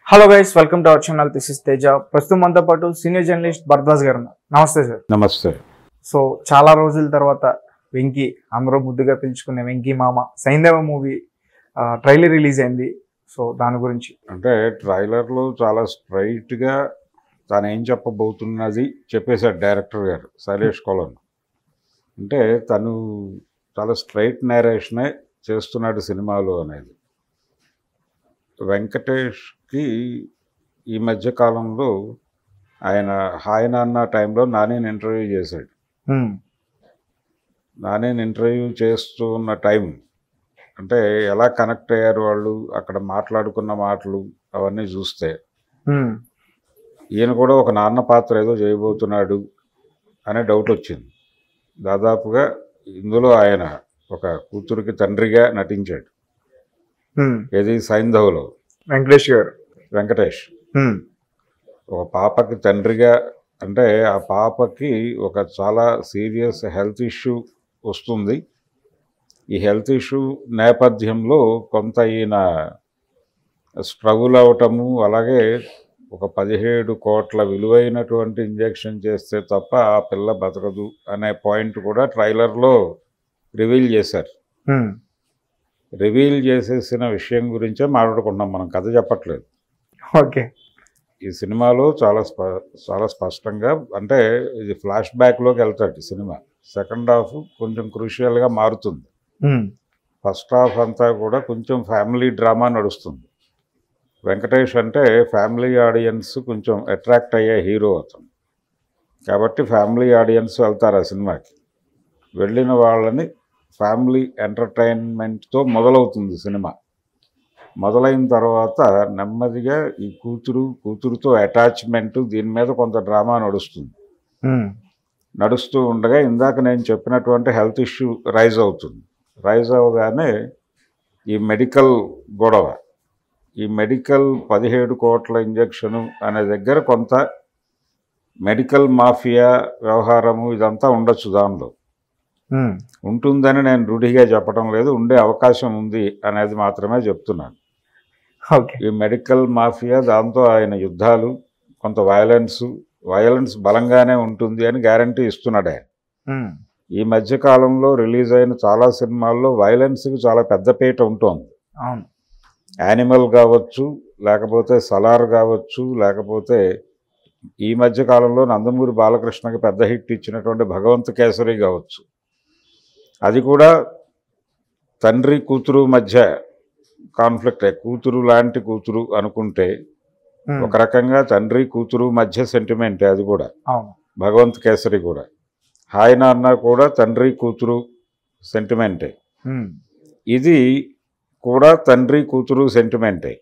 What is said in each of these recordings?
Hello guys welcome to our channel this is Teja ప్రస్తుతం మనతో పాటు సీనియర్ జర్నలిస్ట్ భరద్వాజ్ గారు ఉన్నారు నమస్తే సార్ నమస్తే సో చాలా రోజుల తర్వాత వెంకీ అందరూ ముద్దుగా పిలుచుకునే వెంకీ మామ సైంధవ మూవీ ట్రైలర్ రిలీజ్ అయింది సో దాని గురించి అంటే ట్రైలర్లో చాలా స్ట్రైట్గా తను ఏం చెప్పబోతున్నది చెప్పేశాడు డైరెక్టర్ గారు శైలేష్ కొలన్ అంటే తను చాలా స్ట్రైట్ నేరేషనే చేస్తున్నాడు సినిమాలో అనేది వెంకటేష్కి ఈ మధ్య కాలంలో ఆయన హాయ్ నాన్న టైంలో నానేని ఇంటర్వ్యూ చేశాడు Hmm. నానేని ఇంటర్వ్యూ చేస్తూ ఉన్న టైం అంటే ఎలా కనెక్ట్ అయ్యారు వాళ్ళు అక్కడ మాట్లాడుకున్న మాటలు అవన్నీ చూస్తే Hmm. ఈయన కూడా ఒక నాన్న పాత్ర ఏదో చేయబోతున్నాడు అనే డౌట్ వచ్చింది దాదాపుగా ఇందులో ఆయన ఒక కూతురికి తండ్రిగా నటించాడు Hmm. ఏది సైంధవ్లో వెంకటేష్ గారు వెంకటేష్ Hmm. ఒక పాపకి తండ్రిగా అంటే ఆ పాపకి ఒక చాలా సీరియస్ హెల్త్ ఇష్యూ వస్తుంది ఈ హెల్త్ ఇష్యూ నేపథ్యంలో కొంత ఈయన స్ట్రగుల్ అవటము అలాగే ఒక పదిహేడు కోట్ల విలువైనటువంటి ఇంజెక్షన్ చేస్తే తప్ప ఆ పిల్ల బతకదు అనే పాయింట్ కూడా ట్రైలర్లో రివీల్ చేశారు Hmm. రివీల్ చేసేసిన విషయం గురించే మాట్లాడుకుంటున్నాం మనం కథ చెప్పట్లేదు ఓకే ఈ సినిమాలో చాలా స్ప చాలా స్పష్టంగా అంటే ఇది ఫ్లాష్ బ్యాక్లోకి వెళ్తాడు ఈ సినిమా సెకండ్ హాఫ్ కొంచెం క్రూషియల్గా మారుతుంది Hmm. ఫస్ట్ హాఫ్ అంతా కూడా కొంచెం ఫ్యామిలీ డ్రామా నడుస్తుంది వెంకటేష్ అంటే ఫ్యామిలీ ఆడియన్స్ కొంచెం అట్రాక్ట్ అయ్యే హీరో అతను కాబట్టి ఫ్యామిలీ ఆడియన్స్ వెళ్తారు ఆ సినిమాకి వెళ్ళిన వాళ్ళని ఫ్యామిలీ ఎంటర్టైన్మెంట్తో మొదలవుతుంది సినిమా మొదలైన తర్వాత నెమ్మదిగా ఈ కూతురు కూతురుతో అటాచ్మెంట్ దీని మీద కొంత డ్రామా నడుస్తుంది Hmm. నడుస్తూ ఉండగా ఇందాక నేను చెప్పినటువంటి హెల్త్ ఇష్యూ రైజ్ అవుతుంది రైజ్ అవగానే ఈ మెడికల్ గొడవ ఈ మెడికల్ పదిహేడు కోట్ల ఇంజక్షను అనే దగ్గర కొంత మెడికల్ మాఫియా వ్యవహారము ఇదంతా ఉండొచ్చు దానిలో Hmm. ఉంటుందని నేను రూఢిగా చెప్పడం లేదు ఉండే అవకాశం ఉంది అనేది మాత్రమే చెప్తున్నాను ఓకే ఈ మెడికల్ మాఫియా దాంతో ఆయన యుద్ధాలు కొంత వయలెన్స్ వయలెన్స్ బలంగానే ఉంటుంది అని గ్యారంటీ ఇస్తున్నాడు ఆయన Hmm. ఈ మధ్య కాలంలో రిలీజ్ అయిన చాలా సినిమాల్లో వైలెన్స్కి చాలా పెద్ద పీట ఉంటుంది అవును యానిమల్ కావచ్చు లేకపోతే సలార్ కావచ్చు లేకపోతే ఈ మధ్య కాలంలో నందమూరి బాలకృష్ణకి పెద్ద హిట్ ఇచ్చినటువంటి భగవంత్ కేసరి కావచ్చు అది కూడా తండ్రి కూతురు మధ్య కాన్ఫ్లిక్ట్ కూతురు లాంటి కూతురు అనుకుంటే Hmm. ఒక రకంగా తండ్రి కూతురు మధ్య సెంటిమెంటే అది కూడా అవును భగవంత్ కేసరి కూడా హాయ్ నాన్న కూడా తండ్రి కూతురు సెంటిమెంటే Hmm. ఇది కూడా తండ్రి కూతురు సెంటిమెంటే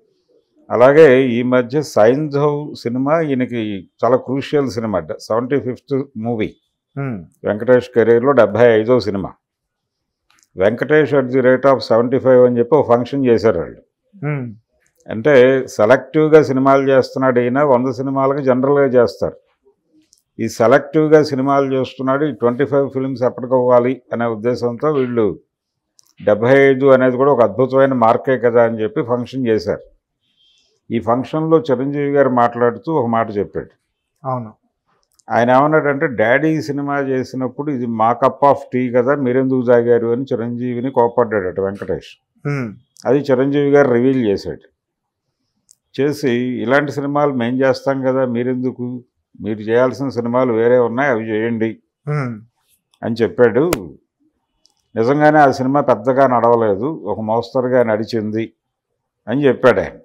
అలాగే ఈ మధ్య సైన్ధవ్ సినిమా ఈయనకి చాలా crucial cinema seventy fifth movie Hmm. Venkatesh కెరీర్లో డెబ్భై ఐదో cinema Venkatesh at the rate of seventy five అని చెప్పి ఒక ఫంక్షన్ చేశారు వాళ్ళు Hmm. అంటే సెలెక్టివ్గా సినిమాలు చేస్తున్నాడు ఈయన వంద సినిమాలకి జనరల్గా చేస్తారు ఈ సెలెక్టివ్గా సినిమాలు చేస్తున్నాడు ఈ ట్వంటీ ఫైవ్ ఫిల్మ్స్ ఎప్పటికవ్వాలి అనే ఉద్దేశంతో వీళ్ళు డెబ్భై ఐదు అనేది కూడా ఒక అద్భుతమైన మార్కే కదా అని చెప్పి ఫంక్షన్ చేశారు ఈ ఫంక్షన్లో చిరంజీవి గారు మాట్లాడుతూ ఒక మాట చెప్పాడు అవును ఆయన ఏమన్నాడంటే డాడీ సినిమా చేసినప్పుడు ఇది మా కప్ ఆఫ్ టీ కదా మీరెందుకు తాగారు అని చిరంజీవిని కోపడ్డాడట వెంకటేష్ Hmm. అది చిరంజీవి గారు రివీల్ చేశాడు చేసి ఇలాంటి సినిమాలు మేం చేస్తాం కదా మీరెందుకు మీరు చేయాల్సిన సినిమాలు వేరే ఉన్నాయి అవి చేయండి Hmm. అని చెప్పాడు నిజంగానే ఆ సినిమా పెద్దగా నడవలేదు ఒక మోస్తరుగా నడిచింది అని చెప్పాడు ఆయన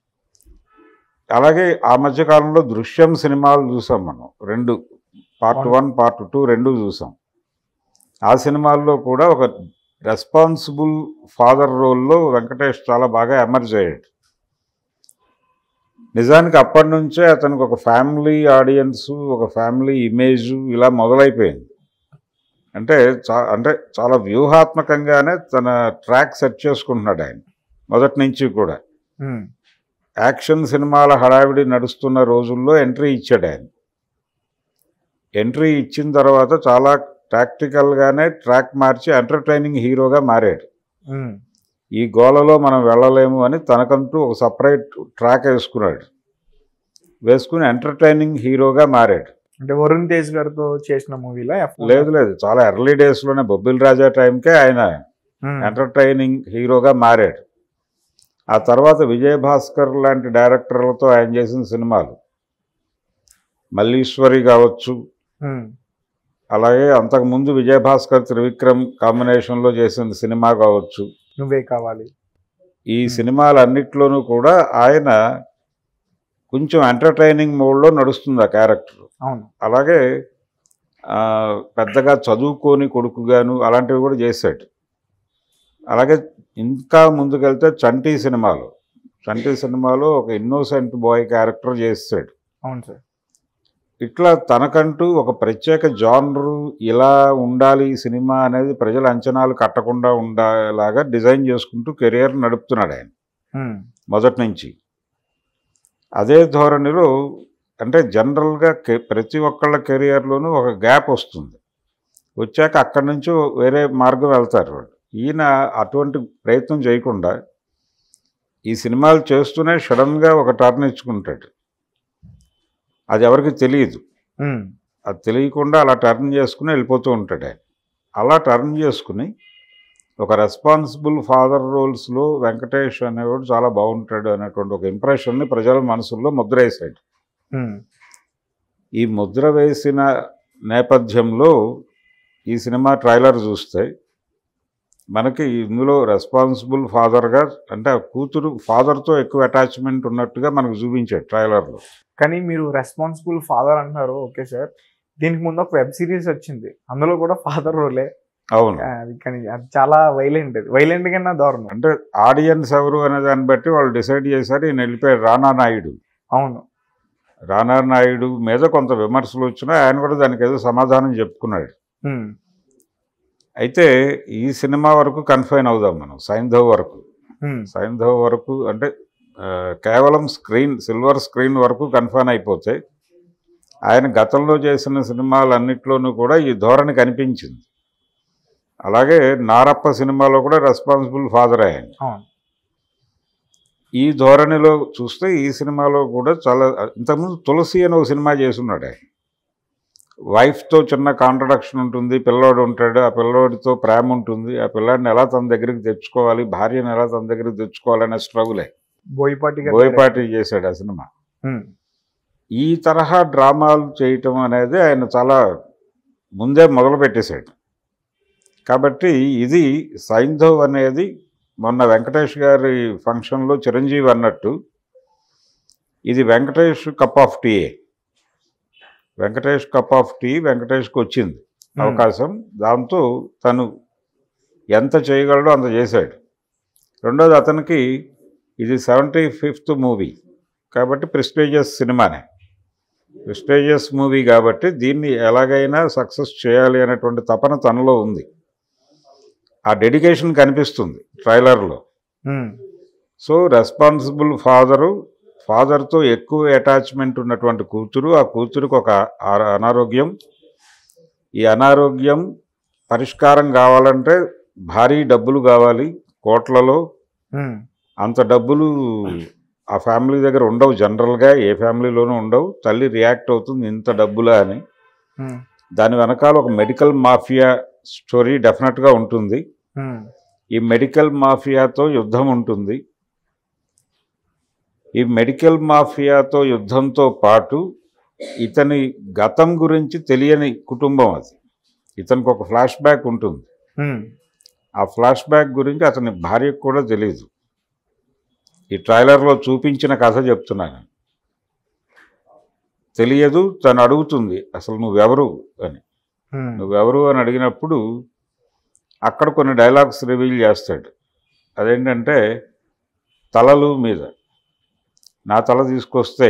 అలాగే ఆ మధ్యకాలంలో దృశ్యం సినిమాలు చూసాం మనం రెండు పార్ట్ వన్ పార్ట్ టూ రెండు చూసాం ఆ సినిమాల్లో కూడా ఒక రెస్పాన్సిబుల్ ఫాదర్ రోల్లో వెంకటేష్ చాలా బాగా ఎమర్జ్ అయ్యాడు నిజానికి అప్పటి నుంచే అతనికి ఒక ఫ్యామిలీ ఆడియన్స్ ఒక ఫ్యామిలీ ఇమేజ్ ఇలా మొదలైపోయింది అంటే చా అంటే చాలా వ్యూహాత్మకంగానే తన ట్రాక్ సెట్ చేసుకుంటున్నాడు ఆయన మొదటి నుంచి కూడా Hmm. యాక్షన్ సినిమాల హడావిడి నడుస్తున్న రోజుల్లో ఎంట్రీ ఇచ్చాడు ఆయన ఎంట్రీ ఇచ్చిన తర్వాత చాలా ప్రాక్టికల్గానే ట్రాక్ మార్చి ఎంటర్టైనింగ్ హీరోగా మారాడు Hmm. ఈ గోలలో మనం వెళ్ళలేము అని తనకంటూ ఒక సపరేట్ ట్రాక్ వేసుకున్నాడు వేసుకుని ఎంటర్టైనింగ్ హీరోగా మారాడు అంటే వరుణ్ తేజ్ గారితో చేసిన మూవీలో లేదు లేదు చాలా ఎర్లీ డేస్లోనే బొబ్బిల్ రాజా టైంకే ఆయన ఎంటర్టైనింగ్ హీరోగా మారాడు ఆ తర్వాత విజయభాస్కర్ లాంటి డైరెక్టర్లతో ఆయన చేసిన సినిమాలు మల్లీశ్వరి కావచ్చు అలాగే అంతకుముందు విజయభాస్కర్ త్రివిక్రమ్ కాంబినేషన్లో చేసిన సినిమా కావచ్చు నువ్వే కావాలి ఈ సినిమాలన్నిట్లోనూ కూడా ఆయన కొంచెం ఎంటర్టైనింగ్ మోడ్లో నడుస్తుంది ఆ క్యారెక్టర్ అవును అలాగే ఆ, పెద్దగా చదువుకోని కొడుకుగాను అలాంటివి కూడా చేశాడు అలాగే ఇంకా ముందుకెళ్తే చంటి సినిమాలో చంటి సినిమాలో ఒక ఇన్నోసెంట్ బాయ్ క్యారెక్టర్ చేస్తాడు అవును సార్ ఇట్లా తనకంటూ ఒక ప్రత్యేక జానరు ఇలా ఉండాలి ఈ సినిమా అనేది ప్రజల అంచనాలు కట్టకుండా ఉండేలాగా డిజైన్ చేసుకుంటూ కెరియర్ నడుపుతున్నాడు ఆయన ఉమ్, మొదటి నుంచి అదే ధోరణిలో అంటే జనరల్గా కె ప్రతి ఒక్కళ్ళ కెరియర్లోనూ ఒక గ్యాప్ వస్తుంది వచ్చాక అక్కడి నుంచి వేరే మార్గం వెళ్తారు వాళ్ళు ఈయన అటువంటి ప్రయత్నం చేయకుండా ఈ సినిమాలు చేస్తూనే సడన్గా ఒక టర్న్ ఇచ్చుకుంటాడు అది ఎవరికి తెలియదు ఉమ్, అది తెలియకుండా అలా టర్న్ చేసుకుని వెళ్ళిపోతూ ఉంటాడు ఆయన అలా టర్న్ చేసుకుని ఒక రెస్పాన్సిబుల్ ఫాదర్ రోల్స్లో వెంకటేష్ అనేవాడు చాలా బాగుంటాడు అనేటువంటి ఒక ఇంప్రెషన్ని ప్రజల మనసుల్లో ముద్ర వేశాడు ఉమ్, ఈ ముద్ర వేసిన నేపథ్యంలో ఈ సినిమా ట్రైలర్ చూస్తే మనకి ఇందులో రెస్పాన్సిబుల్ ఫాదర్గా అంటే ఆ కూతురు ఫాదర్తో ఎక్కువ అటాచ్మెంట్ ఉన్నట్టుగా మనకు చూపించాడు ట్రైలర్లో కానీ మీరు రెస్పాన్సిబుల్ ఫాదర్ అంటున్నారు ఓకే సార్ దీనికి ముందు ఒక వెబ్ సిరీస్ వచ్చింది అందులో కూడా ఫాదర్ రోలే అవును అది కానీ అది చాలా వైలెంట్ వైలెంట్ కన్నా దారుణం అంటే ఆడియన్స్ ఎవరు అనే దాన్ని బట్టి వాళ్ళు డిసైడ్ చేశారు ఈయన వెళ్ళిపోయాడు రానా నాయుడు అవును రానా నాయుడు మీద కొంత విమర్శలు వచ్చినా ఆయన కూడా దానికి ఏదో సమాధానం చెప్పుకున్నాడు ఉమ్, అయితే ఈ సినిమా వరకు కన్ఫైన్ అవుదాం మనం సైంధవ్ వరకు ఉమ్, సైంధవ్ వరకు అంటే ఆ, కేవలం స్క్రీన్ సిల్వర్ స్క్రీన్ వరకు కన్ఫైన్ అయిపోతే ఆయన గతంలో చేసిన సినిమాలన్నిట్లోనూ కూడా ఈ ధోరణి కనిపించింది అలాగే నారప్ప సినిమాలో కూడా రెస్పాన్సిబుల్ ఫాదర్ ఆయన అవును ఈ ధోరణిలో చూస్తే ఈ సినిమాలో కూడా చాలా ఇంతకుముందు తులసి అని ఒక సినిమా చేసున్నాడు ఆయన వైఫ్తో చిన్న కాంట్రడక్షన్ ఉంటుంది పిల్లోడు ఉంటాడు ఆ పిల్లోడితో ప్రేమ ఉంటుంది ఆ పిల్లాడిని ఎలా తన దగ్గరికి తెచ్చుకోవాలి భార్యను ఎలా తన దగ్గరికి తెచ్చుకోవాలనే స్ట్రగులే బోయపాటి గారు బోయపాటి చేశాడు ఆ సినిమా ఉమ్, ఈ తరహా డ్రామాలు చేయటం అనేది ఆయన చాలా ముందే మొదలు పెట్టేశాడు కాబట్టి ఇది సైంధవ్ అనేది మొన్న వెంకటేష్ గారి ఫంక్షన్లో చిరంజీవి అన్నట్టు ఇది వెంకటేష్ కప్ ఆఫ్ టీయే వెంకటేష్ కప్ ఆఫ్ టీ వెంకటేష్కి వచ్చింది ఉమ్, అవకాశం దాంతో తను ఎంత చేయగలడో అంత చేశాడు రెండోది అతనికి ఇది సెవెంటీ ఫిఫ్త్ మూవీ కాబట్టి ప్రెస్టీజియస్ సినిమానే ప్రెస్టీజియస్ మూవీ కాబట్టి దీన్ని ఎలాగైనా సక్సెస్ చేయాలి అనేటువంటి తపన తనలో ఉంది ఆ డెడికేషన్ కనిపిస్తుంది ట్రైలర్లో ఉమ్, సో రెస్పాన్సిబుల్ ఫాదరు ఫాదర్తో ఎక్కువ అటాచ్మెంట్ ఉన్నటువంటి కూతురు ఆ కూతురుకు ఒక ఆ- అనారోగ్యం ఈ అనారోగ్యం పరిష్కారం కావాలంటే భారీ డబ్బులు కావాలి కోట్లలో ఉమ్, అంత డబ్బులు ఆ ఫ్యామిలీ దగ్గర ఉండవు జనరల్గా ఏ ఫ్యామిలీలోనూ ఉండవు తల్లి రియాక్ట్ అవుతుంది ఇంత డబ్బులా అని ఉమ్, దాని వెనకాల ఒక మెడికల్ మాఫియా స్టోరీ డెఫినెట్గా ఉంటుంది ఉమ్, ఈ మెడికల్ మాఫియాతో యుద్ధం ఉంటుంది ఈ మెడికల్ మాఫియాతో యుద్ధంతో పాటు ఇతని గతం గురించి తెలియని కుటుంబం అది ఇతనికి ఒక ఫ్లాష్ బ్యాక్ ఉంటుంది ఉమ్, ఆ ఫ్లాష్ బ్యాక్ గురించి అతని భార్యకు కూడా తెలియదు ఈ ట్రైలర్లో చూపించిన కథ చెప్తున్నాను తెలియదు తను అడుగుతుంది అసలు నువ్వెవరు అని ఉమ్, నువ్వెవరు అని అడిగినప్పుడు అక్కడ కొన్ని డైలాగ్స్ రివీల్ చేస్తాడు అదేంటంటే తలలు మీద నా తల తీసుకొస్తే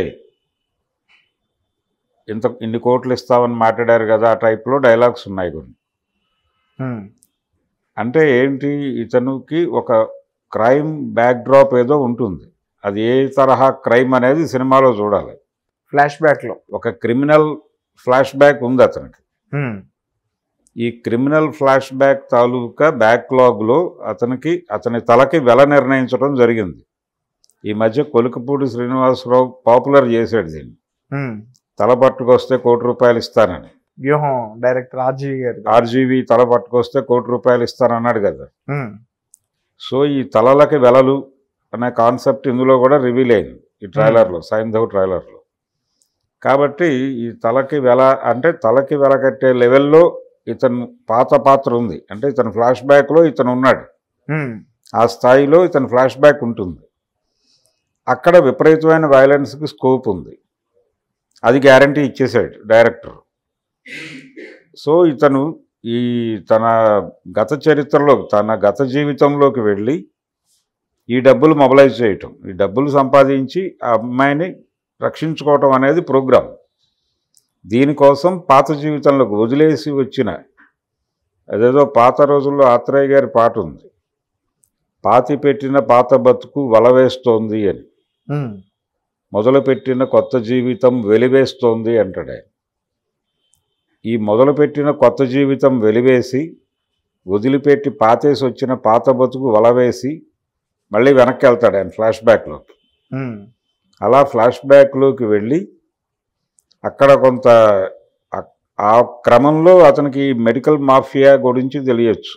ఇంత ఇన్ని కోట్లు ఇస్తామని మాట్లాడారు కదా ఆ టైప్లో డైలాగ్స్ ఉన్నాయి కొన్ని ఉమ్, అంటే ఏంటి ఇతనికి ఒక క్రైమ్ బ్యాక్డ్రాప్ ఏదో ఉంటుంది అది ఏ తరహా క్రైమ్ అనేది సినిమాలో చూడాలి ఫ్లాష్ బ్యాక్ లో ఒక క్రిమినల్ ఫ్లాష్ బ్యాక్ ఉంది అతనికి ఉమ్, ఈ క్రిమినల్ ఫ్లాష్ బ్యాక్ తాలూకా బ్యాక్లాగ్లో అతనికి అతని తలకి వెల నిర్ణయించడం జరిగింది ఈ మధ్య కొలుకపూడి శ్రీనివాసరావు పాపులర్ చేశాడు దీన్ని ఉమ్. తల పట్టుకొస్తే కోటి రూపాయలు ఇస్తానని వ్యూహం డైరెక్టర్ ఆర్జీవి గారు ఆర్జీవి తల పట్టుకొస్తే కోటి రూపాయలు ఇస్తానన్నాడు కదా ఉమ్. సో ఈ తలలకి వెలలు అనే కాన్సెప్ట్ ఇందులో కూడా రివీల్ అయింది ఈ ట్రైలర్లో సైంధవ్ ట్రైలర్లో కాబట్టి ఈ తలకి వెల అంటే తలకి వెల కట్టే లెవెల్లో ఇతను పాత పాత్ర ఉంది అంటే ఇతను ఫ్లాష్ బ్యాక్లో ఇతను ఉన్నాడు ఉమ్. ఆ స్థాయిలో ఇతను ఫ్లాష్ బ్యాక్ ఉంటుంది అక్కడ విపరీతమైన వైలెన్స్కి స్కోప్ ఉంది అది గ్యారంటీ ఇచ్చేశాడు డైరెక్టర్ సో ఇతను ఈ తన గత చరిత్రలో తన గత జీవితంలోకి వెళ్ళి ఈ డబ్బులు మొబలైజ్ చేయటం ఈ డబ్బులు సంపాదించి ఆ అమ్మాయిని రక్షించుకోవటం అనేది ప్రోగ్రాం దీనికోసం పాత జీవితంలోకి వదిలేసి వచ్చిన అదేదో పాత రోజుల్లో ఆత్రేయ గారి పాట ఉంది పాతి పెట్టిన పాత బతుకు వలవేస్తోంది అని ఉమ్. మొదలుపెట్టిన కొత్త జీవితం వెలివేస్తోంది అంటాడు ఆయన ఈ మొదలుపెట్టిన కొత్త జీవితం వెలివేసి వదిలిపెట్టి పాతేసి వచ్చిన పాత బతుకు వలవేసి మళ్ళీ వెనక్కి వెళ్తాడు ఆయన ఫ్లాష్ బ్యాక్లోకి ఉమ్. అలా ఫ్లాష్ బ్యాక్లోకి వెళ్ళి అక్కడ కొంత ఆ- ఆ క్రమంలో అతనికి మెడికల్ మాఫియా గురించి తెలియచ్చు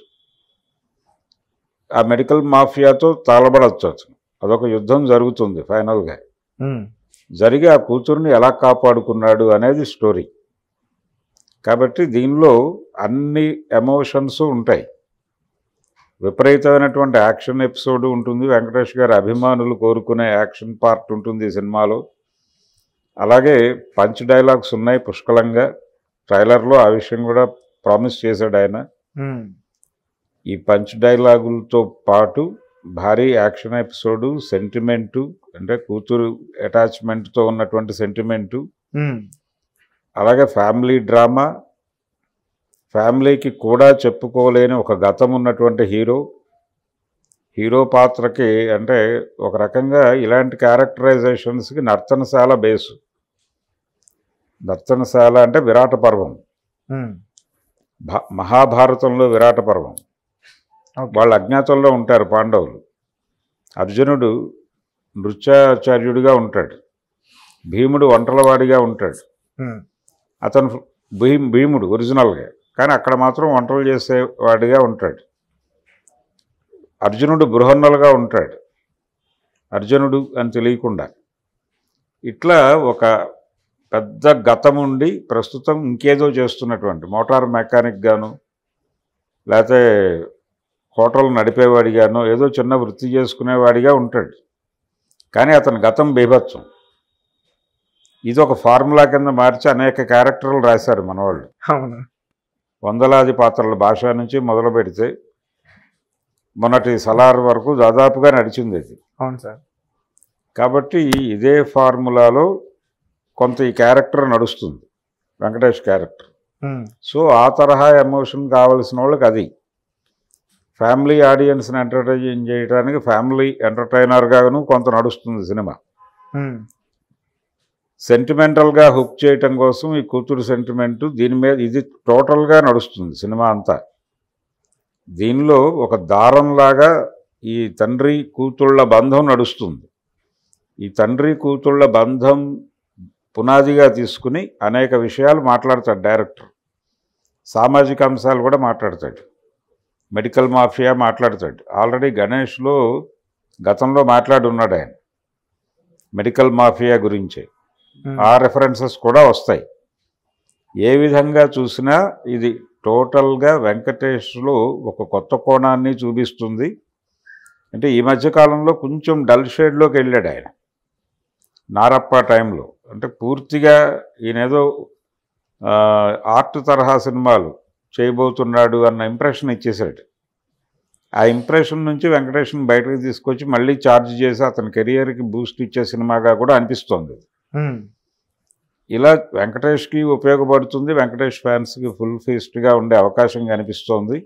ఆ మెడికల్ మాఫియాతో తలబడచ్చు అతను అదొక యుద్ధం జరుగుతుంది ఫైనల్గా ఉమ్. జరిగి ఆ కూతుర్ని ఎలా కాపాడుకున్నాడు అనేది స్టోరీ కాబట్టి దీనిలో అన్ని ఎమోషన్స్ ఉంటాయి విపరీతమైనటువంటి యాక్షన్ ఎపిసోడ్ ఉంటుంది వెంకటేష్ గారి అభిమానులు కోరుకునే యాక్షన్ పార్ట్ ఉంటుంది ఈ సినిమాలో అలాగే పంచ్ డైలాగ్స్ ఉన్నాయి పుష్కలంగా ట్రైలర్లో ఆ విషయం కూడా ప్రామిస్ చేశాడు ఆయన ఉమ్. ఈ పంచ్ డైలాగులతో పాటు భారీ యాక్షన్ ఎపిసోడు సెంటిమెంటు అంటే కూతురు అటాచ్మెంట్తో ఉన్నటువంటి సెంటిమెంటు ఉమ్. అలాగే ఫ్యామిలీ డ్రామా ఫ్యామిలీకి కూడా చెప్పుకోలేని ఒక గతం ఉన్నటువంటి హీరో హీరో పాత్రకి అంటే ఒక రకంగా ఇలాంటి క్యారెక్టరైజేషన్స్కి నర్తనశాల బేసు నర్తనశాల అంటే విరాట పర్వం ఉమ్. భా- మహాభారతంలో విరాట పర్వం ఓకే. వాళ్ళు అజ్ఞాతంలో ఉంటారు పాండవులు అర్జునుడు నృత్యాచార్యుడిగా ఉంటాడు భీముడు వంటలవాడిగా ఉంటాడు ఉమ్. అతను భీమ్ భీముడు ఒరిజినల్గా కానీ అక్కడ మాత్రం వంటలు చేసేవాడిగా ఉంటాడు అర్జునుడు బృహన్నలుగా ఉంటాడు అర్జునుడు అని తెలియకుండా ఇట్లా ఒక పెద్ద గతం ఉండి ప్రస్తుతం ఇంకేదో చేస్తున్నటువంటి మోటార్ మెకానిక్ గాను లేకపోతే హోటల్ నడిపేవాడిగానో ఏదో చిన్న వృత్తి చేసుకునేవాడిగా ఉంటాడు కానీ అతని గతం బీభత్సం ఇది ఒక ఫార్ములా కింద మార్చి అనేక క్యారెక్టర్లు రాశారు మనవాళ్ళు అవును వందలాది పాత్రల భాష నుంచి మొదలు పెడితే మొన్నటి సలార్ వరకు దాదాపుగా నడిచింది ఇది అవును సార్ కాబట్టి ఇదే ఫార్ములాలో కొంత ఈ క్యారెక్టర్ నడుస్తుంది వెంకటేష్ క్యారెక్టర్ ఉమ్. సో ఆ తరహా ఎమోషన్ కావలసిన వాళ్ళకి అది ఫ్యామిలీ ఆడియన్స్ని ఎంటర్టైన్ చేయడానికి ఫ్యామిలీ ఎంటర్టైనర్గాను కొంత నడుస్తుంది సినిమా ఉమ్. సెంటిమెంటల్గా హుక్ చేయటం కోసం ఈ కూతురు సెంటిమెంట్ దీని మీద ఇది టోటల్గా నడుస్తుంది సినిమా అంతా దీనిలో ఒక దారంలాగా ఈ తండ్రి కూతుళ్ళ బంధం నడుస్తుంది ఈ తండ్రి కూతుళ్ళ బంధం పునాదిగా తీసుకుని అనేక విషయాలు మాట్లాడతాడు డైరెక్టర్ సామాజిక అంశాలు కూడా మాట్లాడతాడు మెడికల్ మాఫియా మాట్లాడతాడు ఆల్రెడీ గణేష్లో గతంలో మాట్లాడి ఉన్నాడు ఆయన మెడికల్ మాఫియా గురించే ఉమ్. ఆ రెఫరెన్సెస్ కూడా వస్తాయి ఏ విధంగా చూసినా ఇది టోటల్గా వెంకటేష్లో ఒక కొత్త కోణాన్ని చూపిస్తుంది అంటే ఈ మధ్య కాలంలో కొంచెం డల్ షేడ్లోకి వెళ్ళాడు ఆయన నారప్ప టైంలో అంటే పూర్తిగా ఈయనేదో ఆ, ఆర్ట్ తరహా సినిమాలు చేయబోతున్నాడు అన్న ఇంప్రెషన్ ఇచ్చేశాడు ఆ ఇంప్రెషన్ నుంచి వెంకటేష్ని బయటకు తీసుకొచ్చి మళ్ళీ ఛార్జ్ చేసి అతని కెరియర్కి బూస్ట్ ఇచ్చే సినిమాగా కూడా అనిపిస్తోంది ఉమ్. ఇలా వెంకటేష్కి ఉపయోగపడుతుంది వెంకటేష్ ఫ్యాన్స్కి ఫుల్ ఫీస్ట్గా ఉండే అవకాశం కనిపిస్తోంది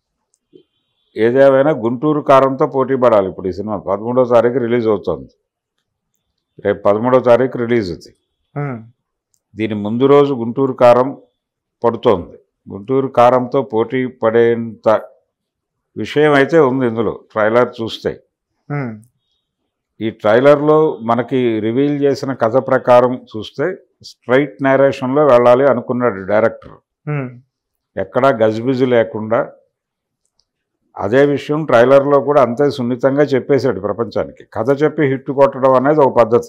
ఏదేమైనా గుంటూరు కారంతో పోటీ పడాలి ఇప్పుడు ఈ సినిమా పదమూడో తారీఖు రిలీజ్ అవుతుంది రేపు పదమూడో తారీఖు రిలీజ్ ఇది ఉమ్. దీని ముందు రోజు గుంటూరు కారం పడుతోంది గుంటూరు కారంతో పోటీ పడేంత విషయం అయితే ఉంది ఇందులో ట్రైలర్ చూస్తే ఉమ్, ఈ ట్రైలర్లో మనకి రివీల్ చేసిన కథ ప్రకారం చూస్తే స్ట్రైట్ నేరేషన్లో వెళ్ళాలి అనుకున్నాడు డైరెక్టర్ ఉమ్, ఎక్కడా గజిబిజి లేకుండా అదే విషయం ట్రైలర్లో కూడా అంతే సున్నితంగా చెప్పేశాడు ప్రపంచానికి కథ చెప్పి హిట్ కొట్టడం అనేది ఒక పద్ధతి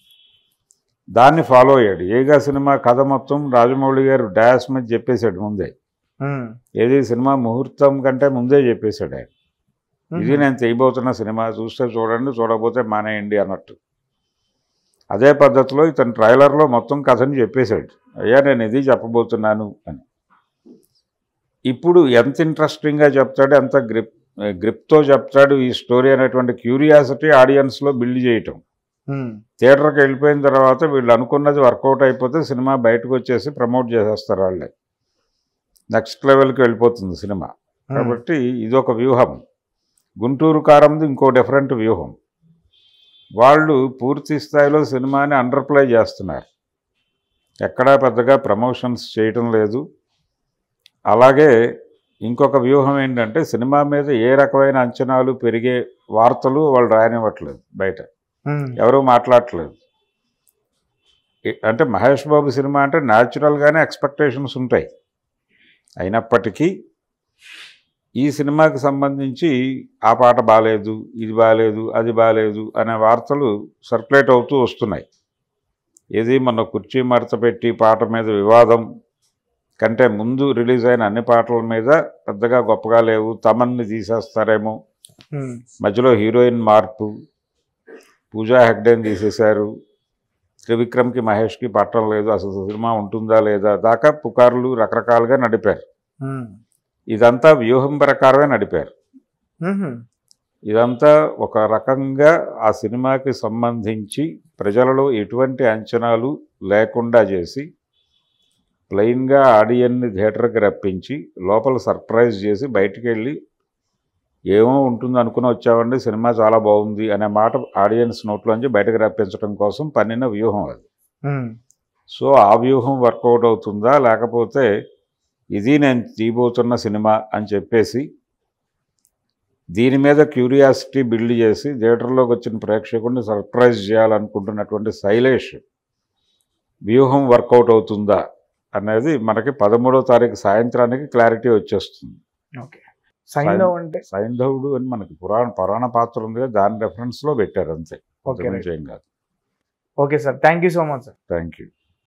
దాన్ని ఫాలో అయ్యాడు ఏగా సినిమా కథ మొత్తం రాజమౌళి గారు డాష్ మీద చెప్పేశాడు ముందే ఉమ్, ఏది సినిమా ముహూర్తం కంటే ముందే చెప్పేశాడు ఆయన ఉమ్, ఇది నేను చేయబోతున్న సినిమా చూస్తే చూడండి చూడకపోతే మానేయండి అన్నట్టు అదే పద్ధతిలో ఇతను ట్రైలర్లో మొత్తం కథని చెప్పేశాడు అయ్యా నేను ఇది చెప్పబోతున్నాను అని ఇప్పుడు ఎంత ఇంట్రెస్టింగ్గా చెప్తాడు ఎంత గ్రిప్ గ్రిప్తో చెప్తాడు ఈ స్టోరీ అనేటువంటి క్యూరియాసిటీ ఆడియన్స్లో బిల్డ్ చేయటం ఉమ్, థియేటర్కి వెళ్ళిపోయిన తర్వాత వీళ్ళు అనుకున్నది వర్కౌట్ అయిపోతే సినిమా బయటకు వచ్చేసి ప్రమోట్ చేసేస్తారు వాళ్ళే నెక్స్ట్ లెవెల్కి వెళ్ళిపోతుంది సినిమా ఉమ్, కాబట్టి ఇది ఒక వ్యూహం గుంటూరు కారంది ఇంకో డిఫరెంట్ వ్యూహం వాళ్ళు పూర్తి స్థాయిలో సినిమాని అండర్ ప్లే చేస్తున్నారు ఎక్కడా పెద్దగా ప్రమోషన్స్ చేయటం లేదు అలాగే ఇంకొక వ్యూహం ఏంటంటే సినిమా మీద ఏ రకమైన అంచనాలు పెరిగే వార్తలు వాళ్ళు రాయనివ్వట్లేదు బయట ఉమ్, ఎవరూ మాట్లాడట్లేదు ఏ- అంటే మహేష్ బాబు సినిమా అంటే న్యాచురల్గానే ఎక్స్పెక్టేషన్స్ ఉంటాయి అయినప్పటికీ ఈ సినిమాకి సంబంధించి ఆ పాట బాగాలేదు ఇది బాగాలేదు అది బాగాలేదు అనే వార్తలు సర్క్యులేట్ అవుతూ వస్తున్నాయి ఏది మన కుర్చీ మడత పెట్టి పాట మీద వివాదం కంటే ముందు రిలీజ్ అయిన అన్ని పాటల మీద పెద్దగా గొప్పగా లేవు తమన్ని తీసేస్తారేమో ఉమ్, మధ్యలో హీరోయిన్ మార్పు పూజా హెగ్డేని తీసేశారు త్రివిక్రమ్కి మహేష్కి పట్టడం లేదు అసలు సినిమా ఉంటుందా లేదా దాకా పుకార్లు రకరకాలుగా నడిపారు ఉమ్, ఇదంతా వ్యూహం ప్రకారమే నడిపారు ఉమ్, ఇదంతా ఒక రకంగా ఆ సినిమాకి సంబంధించి ప్రజలలో ఎటువంటి అంచనాలు లేకుండా చేసి ప్లెయిన్గా ఆడియన్ని థియేటర్కి రప్పించి లోపల సర్ప్రైజ్ చేసి బయటికి వెళ్ళి ఏమో ఉంటుంది అనుకుని వచ్చామండి సినిమా చాలా బాగుంది అనే మాట ఆడియన్స్ నోట్లోంచి బయటకు రప్పించడం కోసం పన్నిన వ్యూహం అది ఉమ్, సో ఆ వ్యూహం వర్కౌట్ అవుతుందా లేకపోతే ఇది నేను తీయబోతున్న సినిమా అని చెప్పేసి దీని మీద క్యూరియాసిటీ బిల్డ్ చేసి థియేటర్లోకి వచ్చిన ప్రేక్షకుడిని సర్ప్రైజ్ చేయాలనుకుంటున్నటువంటి శైలేష్ వ్యూహం వర్కౌట్ అవుతుందా అనేది మనకి పదమూడో తారీఖు సాయంత్రానికి క్లారిటీ వచ్చేస్తుంది ఓకే సైంధవ్ అంటే సైంధవుడు అని మనకి పురాణ పురాణ పాత్ర ఉంది కదా, దాని రెఫరెన్స్లో పెట్టారు అంతే ఓకే అంతకుమించి ఏం కాదు okay sir thank you so much sir thank you